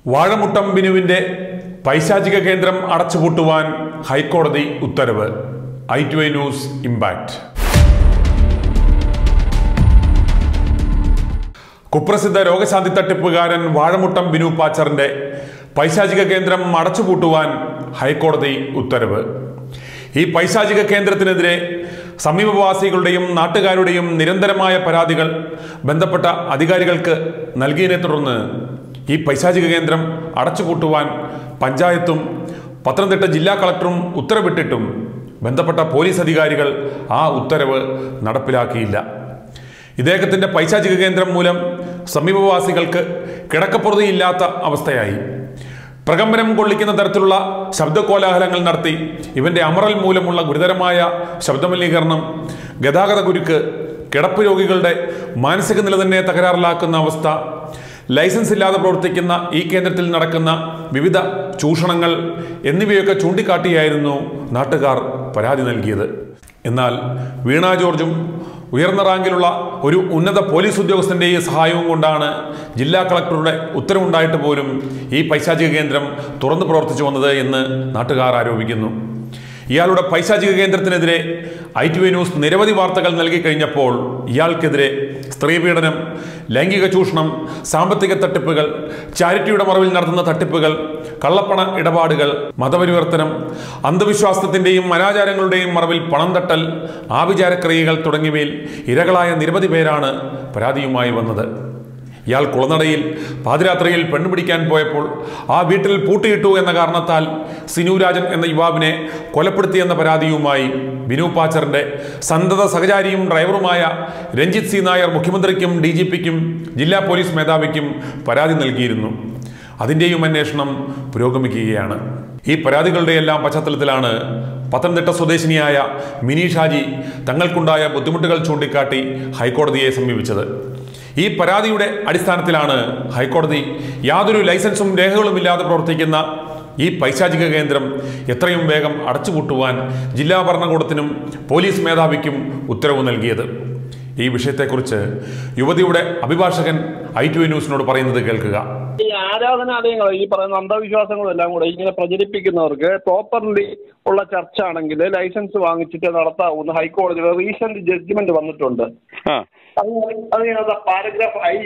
വാഴമുട്ടം ബിനുവിന്റെ പൈശാചിക കേന്ദ്രം അടച്ചുപൂട്ടുവാൻ ഹൈക്കോടതി ഉത്തരവ് eye to eye news impact കുപ്രസിദ്ധ രോഗശാന്തി തട്ടിപ്പുകാരൻ വാഴമുട്ടം ബിനു പാച്ചറിന്റെ പൈശാചിക കേന്ദ്രം അടച്ചുപൂട്ടുവാൻ ഹൈക്കോടതി ഉത്തരവ് ഈ പൈശാചിക കേന്ദ്രത്തിനെതിരെ സമീപവാസികളുടെയും നാട്ടുകാരുടെയും നിരന്തരമായ പരാതികൾ ബന്ധപ്പെട്ട അധികാരികൾക്ക് നൽകിയതിനെ തുടർന്ന് ഈ പൈശാചിക കേന്ദ്രം അടച്ചുപൂട്ടുവാൻ പഞ്ചായത്തും പത്തനംതിട്ട ജില്ലാ കളക്ടറും ഉത്തരവിട്ടിട്ടും ബന്ധപ്പെട്ട പോലീസ് അധികാരികൾ ആ ഉത്തരവ് നടപ്പിലാക്കിയില്ല ഇദ്ദേഹത്തിന്റെ പൈശാചിക കേന്ദ്രം മൂലം സമീപവാസികൾക്ക് കിടക്കപ്പുറതിയില്ലാത്ത അവസ്ഥയായി പ്രകമ്പനം കൊള്ളിക്കുന്ന തരത്തിലുള്ള ശബ്ദകോലാഹലങ്ങൾ നടത്തി ഇവന്റെ അമറൽ മൂലമുള്ള ഗുരുതരമായ ശബ്ദമലിനീകരണം ഗതാഗത കുരുക്ക് കിടപ്പ് രോഗികളുടെ മാനസിക നില തന്നെ തകരാറിലാക്കുന്ന അവസ്ഥ ലൈസൻസ് ഇല്ലാതെ പ്രവർത്തിക്കുന്ന ഈ കേന്ദ്രത്തിൽ നടക്കുന്ന വിവിധ ചൂഷണങ്ങൾ എന്നിവയൊക്കെ ചൂണ്ടിക്കാട്ടിയായിരുന്നു നാട്ടുകാർ പരാതി നൽകിയത് എന്നാൽ വീണ ജോർജും ഉയർന്ന റാങ്കിലുള്ള ഒരു ഉന്നത പോലീസ് ഉദ്യോഗസ്ഥന്റെ ഈ സഹായവും കൊണ്ടാണ് ജില്ലാ കളക്ടറുടെ ഉത്തരവുണ്ടായിട്ട് പോലും ഈ പൈശാചിക കേന്ദ്രം തുറന്നു പ്രവർത്തിച്ചു വന്നത് എന്ന് നാട്ടുകാർ ആരോപിക്കുന്നു ഇയാളുടെ പൈശാചിക കേന്ദ്രത്തിനെതിരെ ഐ ടി വി ന്യൂസ് നിരവധി വാർത്തകൾ നൽകി കഴിഞ്ഞപ്പോൾ ഇയാൾക്കെതിരെ സ്ത്രീപീഡനം ലൈംഗിക ചൂഷണം സാമ്പത്തിക തട്ടിപ്പുകൾ ചാരിറ്റിയുടെ മറവിൽ നടത്തുന്ന തട്ടിപ്പുകൾ കള്ളപ്പണ ഇടപാടുകൾ മതപരിവർത്തനം അന്ധവിശ്വാസത്തിന്റെയും അനാചാരങ്ങളുടെയും മറവിൽ പണം തട്ടൽ ആഭിചാരക്രിയകൾ തുടങ്ങിയവയിൽ ഇരകളായ നിരവധി പേരാണ് പരാതിയുമായി വന്നത് ഇയാൾ കുളനടയിൽ പാതിരാത്രിയിൽ പെണ്ണുപിടിക്കാൻ പോയപ്പോൾ ആ വീട്ടിൽ പൂട്ടിയിട്ടു എന്ന കാരണത്താൽ സിനുരാജൻ എന്ന യുവാവിനെ കൊലപ്പെടുത്തിയെന്ന പരാതിയുമായി ബിനു പാച്ചറിന്റെ സന്തത സഹചാരിയും ഡ്രൈവറുമായ രഞ്ജിത്ത് സി നായർ മുഖ്യമന്ത്രിക്കും ഡി ജി പിക്കും ജില്ലാ പോലീസ് മേധാവിക്കും പരാതി നൽകിയിരുന്നു അതിൻ്റെയും അന്വേഷണം പുരോഗമിക്കുകയാണ് ഈ പരാതികളുടെയെല്ലാം പശ്ചാത്തലത്തിലാണ് പത്തനംതിട്ട സ്വദേശിനിയായ മിനി ഷാജി തങ്ങൾക്കുണ്ടായ ബുദ്ധിമുട്ടുകൾ ചൂണ്ടിക്കാട്ടി ഹൈക്കോടതിയെ സമീപിച്ചത് ഈ പരാതിയുടെ അടിസ്ഥാനത്തിലാണ് ഹൈക്കോടതി യാതൊരു ലൈസൻസും രേഖകളുമില്ലാതെ പ്രവർത്തിക്കുന്ന ഈ പൈശാചിക കേന്ദ്രം എത്രയും വേഗം അടച്ചുപൂട്ടുവാൻ ജില്ലാ ഭരണകൂടത്തിനും പോലീസ് മേധാവിക്കും ഉത്തരവ് നൽകിയത് ഈ വിഷയത്തെക്കുറിച്ച് യുവതിയുടെ അഭിഭാഷകൻ ഐ ടു ന്യൂസിനോട് പറയുന്നത് കേൾക്കുക ഈ ആരാധനാലയങ്ങൾ ഈ പറയുന്ന അന്ധവിശ്വാസങ്ങളും എല്ലാം കൂടെ ഇങ്ങനെ പ്രചരിപ്പിക്കുന്നവർക്ക് പ്രോപ്പർലി ഉള്ള ചർച്ച ആണെങ്കിൽ ലൈസൻസ് വാങ്ങിച്ചിട്ട് നടത്താവുന്ന ഹൈക്കോടതിയുടെ റീസെന്റ് ജഡ്ജ്മെന്റ് വന്നിട്ടുണ്ട് ആ അത് അതിനകത്ത് പാരഗ്രാഫ് ഐ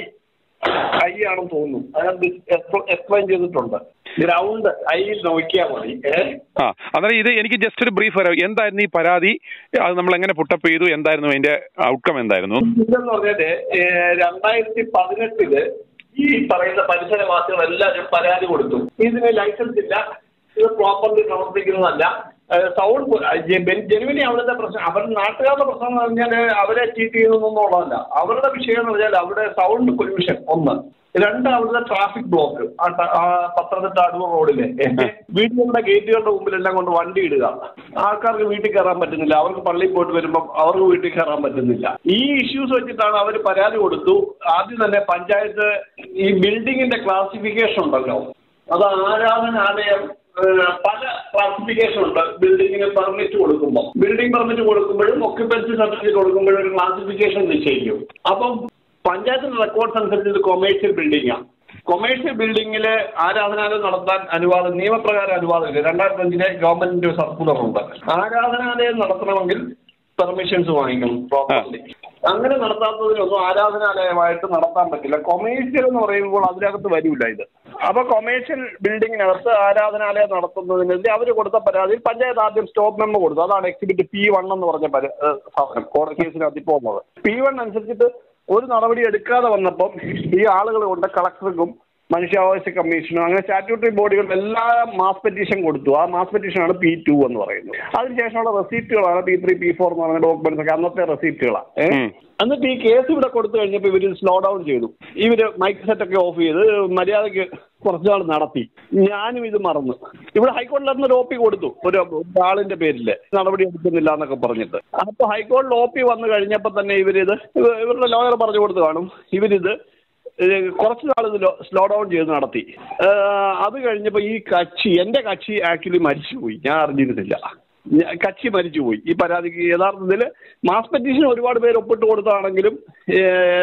ഐ ആണെന്ന് തോന്നുന്നു അതിനകത്ത് എക്സ്പ്ലെയിൻ ചെയ്തിട്ടുണ്ട് ഗ്രൗണ്ട് ഐയിൽ നോക്കിയാൽ മതി ഏ? ആ അന്നേരം ഇത് എനിക്ക് ജസ്റ്റ് ഒരു ബ്രീഫ് വരാം എന്തായിരുന്നു ഈ പരാതി അത് നമ്മൾ എങ്ങനെ പുട്ടപ്പ് ചെയ്തു എന്തായിരുന്നു അതിന്റെ ഔട്ട്കം എന്തായിരുന്നു ഇതെന്ന് പറഞ്ഞാല് ഏ, രണ്ടായിരത്തി പതിനെട്ടില് ഈ പറയുന്ന പരിസരവാസികൾ എല്ലാവരും പരാതി കൊടുത്തു ഇതിന് ലൈസൻസ് ഇല്ല ഇത് പ്രോപ്പർലി പ്രവർത്തിക്കുന്നതല്ല സൗണ്ട് ജനുവിനി അവിടുത്തെ പ്രശ്നം അവരുടെ നാട്ടുകാരുടെ പ്രശ്നം എന്ന് പറഞ്ഞാൽ അവരെ ചീറ്റ് ചെയ്യുന്നതെന്നുള്ളതല്ല അവരുടെ വിഷയം എന്ന് പറഞ്ഞാൽ അവിടെ സൗണ്ട് പൊല്യൂഷൻ ഒന്ന് രണ്ട് അവിടുത്തെ ട്രാഫിക് ബ്ലോക്ക് ആ ട- ആ പത്തനംതിട്ട അടൂർ റോഡിലെ വീടുകളുടെ ഗേറ്റുകളുടെ മുമ്പിലെല്ലാം കൊണ്ട് വണ്ടി ഇടുക ആൾക്കാർക്ക് വീട്ടിൽ കയറാൻ പറ്റുന്നില്ല അവർക്ക് പള്ളിയിൽ പോയിട്ട് വരുമ്പോൾ അവർക്ക് വീട്ടിൽ കയറാൻ പറ്റുന്നില്ല ഈ ഇഷ്യൂസ് വെച്ചിട്ടാണ് അവർ പരാതി കൊടുത്തു ആദ്യം തന്നെ പഞ്ചായത്ത് ഈ ബിൽഡിങ്ങിന്റെ ക്ലാസിഫിക്കേഷൻ ഉണ്ടല്ലോ അത് ആരാധനാലയം ഏഹ്, പല ക്ലാസിഫിക്കേഷൻ ഉണ്ട് ബിൽഡിങ്ങിന് പെർമിറ്റ് കൊടുക്കുമ്പോൾ ബിൽഡിംഗ് പെർമിറ്റ് കൊടുക്കുമ്പോഴും ഒക്യുപ്പൻസി സർട്ടിഫിക്കറ്റ് കൊടുക്കുമ്പോഴും ഒരു ക്ലാസിഫിക്കേഷൻ നിശ്ചയിക്കും അപ്പം പഞ്ചായത്തിന്റെ റെക്കോർഡ്സ് അനുസരിച്ച് ഇത് കൊമേഴ്ഷ്യൽ ബിൽഡിംഗാണ് കൊമേഴ്ഷ്യൽ ബിൽഡിംഗിൽ ആരാധനാലയം നടത്താൻ അനുവാദം നിയമപ്രകാരം അനുവാദമില്ല രണ്ടായിരത്തി അഞ്ചിലെ ഗവൺമെന്റിന്റെ സർക്കുലർ ഉണ്ട് ആരാധനാലയം നടത്തണമെങ്കിൽ പെർമിഷൻസ് വാങ്ങിക്കണം പ്രോപ്പർലി അങ്ങനെ നടത്താത്തതിനൊന്നും ആരാധനാലയമായിട്ട് നടത്താൻ പറ്റില്ല കൊമേഴ്ഷ്യൽ എന്ന് പറയുമ്പോൾ അതിനകത്ത് വരില്ല ഇത് അപ്പൊ കൊമേഴ്ഷ്യൽ ബിൽഡിങ്ങിനകത്ത് ആരാധനാലയം നടത്തുന്നതിനെതിരെ അവർ കൊടുത്ത പരാതിയിൽ പഞ്ചായത്ത് ആദ്യം സ്റ്റോപ്പ് മെമ്മോ കൊടുത്തു അതാണ് എക്സിബിറ്റ് പി വൺ എന്ന് പറഞ്ഞ പര- ഏഹ് സാധനം കോടതി കേസിനകത്ത് ഇപ്പോൾ വന്നത് പി വൺ അനുസരിച്ചിട്ട് ഒരു നടപടി എടുക്കാതെ വന്നപ്പം ഈ ആളുകൾ കൊണ്ട് കളക്ടർക്കും മനുഷ്യാവകാശ കമ്മീഷനും അങ്ങനെ സ്റ്റാറ്റ്യൂട്ടറി ബോഡികളും എല്ലാം മാസ് പെറ്റീഷൻ കൊടുത്തു ആ മാസ് പെറ്റീഷനാണ് പി ടു എന്ന് പറയുന്നത് അതിനുശേഷമുള്ള റെസീപ്റ്റുകളാണ് പി ത്രീ പി ഫോർ എന്ന് പറയുന്ന ഡോക്യുമെന്റ്സ് ഒക്കെ അന്നത്തെ റെസീപ്റ്റുകളാണ് ഉം. എന്നിട്ട് ഈ കേസ് ഇവിടെ കൊടുത്തു കഴിഞ്ഞപ്പോൾ ഇവർ സ്ലോ ഡൗൺ ചെയ്തു ഇവര് മൈക്ക് സെറ്റ് ഒക്കെ ഓഫ് ചെയ്ത് മര്യാദയ്ക്ക് കുറച്ച് നാൾ നടത്തി ഞാനും ഇത് മറന്നു ഇവിടെ ഹൈക്കോടതിയിൽ ഒരു ഒ പി കൊടുത്തു ഒരു ആളിന്റെ പേരിൽ നടപടി എടുക്കുന്നില്ല എന്നൊക്കെ പറഞ്ഞിട്ട് അപ്പൊ ഹൈക്കോടതിയിൽ ഒ പി വന്നു കഴിഞ്ഞപ്പോൾ തന്നെ ഇവരിത് ഇവ- ഇവരുടെ ലോയർ പറഞ്ഞു കൊടുത്തു കാണും ഇവരിത് ഏഹ് കുറച്ച് നാൾ ഇത് സ്ലോ ഡൗൺ ചെയ്ത് നടത്തി ഏഹ് അത് കഴിഞ്ഞപ്പോൾ ഈ കക്ഷി എൻ്റെ കക്ഷി ആക്ച്വലി മരിച്ചുപോയി ഞാൻ അറിഞ്ഞിരുന്നില്ല ഞ- കക്ഷി മരിച്ചുപോയി ഈ പരാതിക്ക് യഥാർത്ഥത്തിൽ മാസ് പെറ്റീഷൻ ഒരുപാട് പേര് ഒപ്പിട്ട് കൊടുത്താണെങ്കിലും ഏഹ്,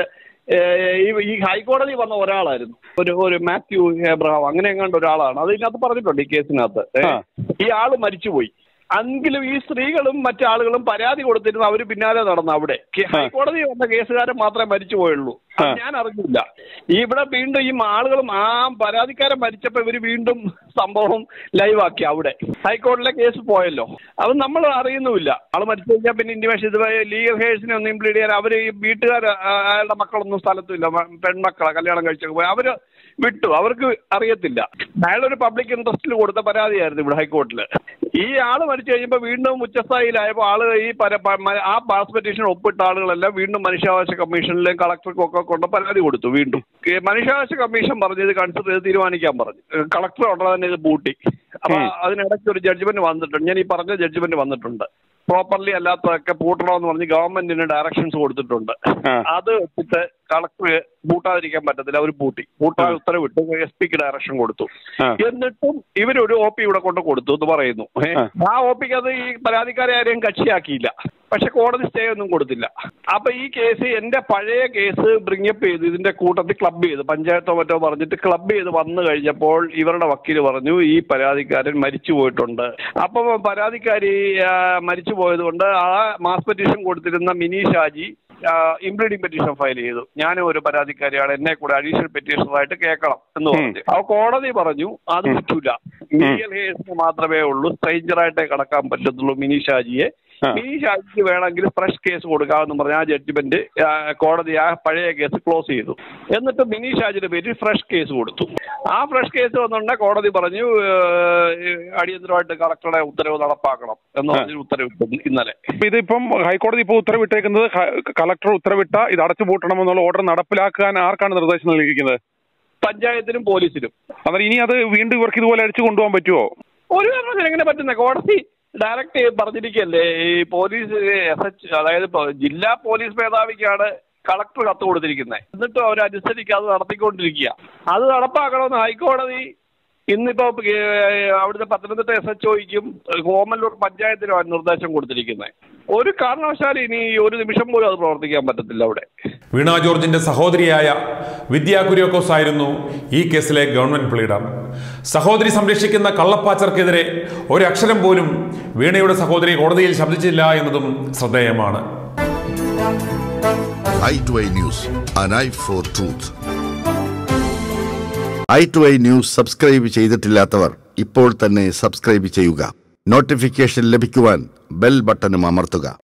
ഏഹ്, ഈ ഈ ഹൈക്കോടതി വന്ന ഒരാളായിരുന്നു ഒരു ഒരു മാത്യു എബ്രഹാം അങ്ങനെ എങ്ങാണ്ട് ഒരാളാണ് അത് ഇതിനകത്ത് പറഞ്ഞിട്ടുണ്ട് ഈ കേസിനകത്ത് ഏഹ്. ആ. ഈ ആള് മരിച്ചുപോയി എങ്കിലും ഈ സ്ത്രീകളും മറ്റാളുകളും പരാതി കൊടുത്തിരുന്നു അവര് പിന്നാലെ നടന്നു അവിടെ കെ- ആ. ഹൈക്കോടതി വന്ന കേസുകാരൻ മാത്രമേ മരിച്ചു പോയുള്ളൂ അത് ആ. ഞാൻ അറിഞ്ഞില്ല ഈ ഇവിടെ വീണ്ടും ഈ ആളുകളും ആ പരാതിക്കാരൻ മരിച്ചപ്പോ ഇവര് വീണ്ടും സംഭവം ലൈവാക്കി അവിടെ ഹൈക്കോടതിയിലെ കേസ് പോയല്ലോ അത് നമ്മൾ അറിയുന്നുമില്ല ആള് മരിച്ചു കഴിഞ്ഞാൽ പിന്നെ ഇന്റിമേഷൻ ഇത് ലീഗൽ ഹേഴ്സിനെ ഒന്നും ഇംപ്ലീഡ് ചെയ്യാൻ അവര് ഈ വീട്ടുകാർ അയാളുടെ മക്കളൊന്നും സ്ഥലത്തുമില്ല മ- പെൺമക്കളെ കല്യാണം കഴിച്ചൊക്കെ പോയി അവര് വിട്ടു അവർക്ക് അറിയത്തില്ല അയാളൊരു പബ്ലിക് ഇൻട്രസ്റ്റിൽ കൊടുത്ത പരാതിയായിരുന്നു ഇവിടെ ഹൈക്കോടതിയിൽ ഈ ആള് മരിച്ചു കഴിയുമ്പോൾ വീണ്ടും ഉച്ചസ്ഥായിലായപ്പോൾ ആള് ഈ പര- പ- മ- ആ പാസ് പെറ്റീഷൻ ഒപ്പിട്ട ആളുകളെല്ലാം വീണ്ടും മനുഷ്യാവകാശ കമ്മീഷനിലും കളക്ടർക്കും ഒക്കെ കൊണ്ട് പരാതി കൊടുത്തു വീണ്ടും ഈ മനുഷ്യാവകാശ കമ്മീഷൻ പറഞ്ഞു ഇത് കൺസിഡർ ചെയ്ത് തീരുമാനിക്കാൻ പറഞ്ഞു കളക്ടർ ഉടനെ തന്നെ ഇത് പൂട്ടി അപ്പൊ ഉം. അതിനിടയ്ക്ക് ഒരു ജഡ്ജ്മെന്റ് വന്നിട്ടുണ്ട് ഞാൻ ഈ പറഞ്ഞ ജഡ്ജ്മെന്റ് വന്നിട്ടുണ്ട് പ്രോപ്പർലി അല്ലാത്തതൊക്കെ പൂട്ടണമെന്ന് പറഞ്ഞ് ഗവൺമെന്റിന് ഡയറക്ഷൻസ് കൊടുത്തിട്ടുണ്ട് ആ. അത് വെച്ചിട്ട് കളക്ടർ പൂട്ടാതിരിക്കാൻ പറ്റത്തില്ല അവർ പൂട്ടി പൂട്ടാൻ ഉത്തരവിട്ട് എസ് പിക്ക് ഡയറക്ഷൻ കൊടുത്തു ആ. എന്നിട്ടും ഇവരൊരു ഒ പി ഇവിടെ കൊണ്ട് കൊടുത്തു എന്ന് പറയുന്നു ഏ? ആ. ആ ഒ പിക്ക് അത് ഈ പരാതിക്കാരെ ആരെയും കക്ഷിയാക്കിയില്ല പക്ഷെ കോടതി സ്റ്റേ ഒന്നും കൊടുത്തില്ല അപ്പൊ ഈ കേസ് എന്റെ പഴയ കേസ് ബ്രിങ്ങപ്പ് ചെയ്ത് ഇതിന്റെ കൂട്ടത്തിൽ ക്ലബ് ചെയ്ത് പഞ്ചായത്തോ മറ്റോ പറഞ്ഞിട്ട് ക്ലബ് ചെയ്ത് വന്നു കഴിഞ്ഞപ്പോൾ ഇവരുടെ വക്കീല് പറഞ്ഞു ഈ പരാതിക്കാരൻ മരിച്ചു പോയിട്ടുണ്ട് അപ്പൊ പരാതിക്കാരി ആ, മരിച്ചു പോയത് കൊണ്ട് ആ മാസ് പെറ്റീഷൻ കൊടുത്തിരുന്ന Mini Shaji impleading petition file ചെയ്തു ഞാനും ഒരു പരാതിക്കാരിയാണ് എന്നെ കൂടെ അഡീഷണൽ പെറ്റീഷണറായിട്ട് കേൾക്കണം എന്ന് പറഞ്ഞു അപ്പൊ കോടതി പറഞ്ഞു അത് പറ്റൂല ലീഗൽ കേസിന് മാത്രമേ ഉള്ളൂ സ്ട്രേഞ്ചറായിട്ടേ കടക്കാൻ പറ്റത്തുള്ളൂ മിനി ഷാജിയെ ആ. മിനി ഷാജിക്ക് വേണമെങ്കിൽ ഫ്രഷ് കേസ് കൊടുക്കാമെന്ന് പറഞ്ഞ ആ ജഡ്ജ്മെന്റ് കോടതി ആ പഴയ കേസ് ക്ലോസ് ചെയ്തു എന്നിട്ട് മിനി ഷാജിയുടെ പേരിൽ ഫ്രഷ് കേസ് കൊടുത്തു ആ ഫ്രഷ് കേസ് വന്നുകൊണ്ട് കോടതി പറഞ്ഞു ഏഹ്, അടിയന്തരമായിട്ട് കളക്ടറുടെ ഉത്തരവ് നടപ്പാക്കണം എന്ന് പറഞ്ഞ് ഉത്തരവിട്ടു ഇന്നലെ ഇപ്പൊ ഇതിപ്പം ഹൈക്കോടതി ഇപ്പോൾ ഉത്തരവിട്ടേക്കുന്നത് ഹ- കളക്ടർ ഉത്തരവിട്ട ഇത് അടച്ചു പൂട്ടണമെന്നുള്ള ഓർഡർ നടപ്പിലാക്കാൻ ആർക്കാണ് നിർദ്ദേശം നൽകിയിരിക്കുന്നത് പഞ്ചായത്തിനും പോലീസിനും അന്നേരം ഇനി അത് വീണ്ടും ഇവർക്ക് ഇതുപോലെ അടിച്ചു കൊണ്ടുപോകാൻ പറ്റുമോ ഒരു കാരണവശാലും എങ്ങനെ പറ്റുന്ന കോടതി ഡയറക്റ്റ് പറഞ്ഞിരിക്കല്ലേ ഈ പോലീസ് എസ് എച്ച് അതായത് ഇപ്പൊ ജില്ലാ പോലീസ് മേധാവിക്കാണ് കളക്ടർ കത്ത് കൊടുത്തിരിക്കുന്നത് എന്നിട്ടും അവർ അനുസരിക്കാതെ നടത്തിക്കൊണ്ടിരിക്കുക അത് നടപ്പാക്കണമെന്ന് ഹൈക്കോടതി ഇന്നിപ്പോ ഏഹ്, അവിടുത്തെ പത്തനംതിട്ട എസ് എച്ച് ഒയ്ക്കും കോമല്ലൂർ പഞ്ചായത്തിനും നിർദ്ദേശം കൊടുത്തിരിക്കുന്നത് ഒരു കാരണവശാലും ഇനി ഒരു നിമിഷം പോലും അത് പ്രവർത്തിക്കാൻ പറ്റത്തില്ല അവിടെ വീണ ജോർജിന്റെ സഹോദരിയായ വിദ്യാ കുര്യാക്കോസ് ആയിരുന്നു ഈ കേസിലെ ഗവൺമെന്റ് പ്ലീഡർ സഹോദരി സംരക്ഷിക്കുന്ന കള്ളപ്പാച്ചർക്കെതിരെ ഒരക്ഷരം പോലും വീണയുടെ സഹോദരി കോടതിയിൽ ശബ്ദിച്ചില്ല എന്നതും ശ്രദ്ധേയമാണ് eye to eye news, an eye for truth. Eye to eye news subscribe ചെയ്തിട്ടില്ലാത്തവർ ഇപ്പോൾ തന്നെ സബ്സ്ക്രൈബ് ചെയ്യുക നോട്ടിഫിക്കേഷൻ ലഭിക്കുവാൻ ബെൽ ബട്ടണും അമർത്തുക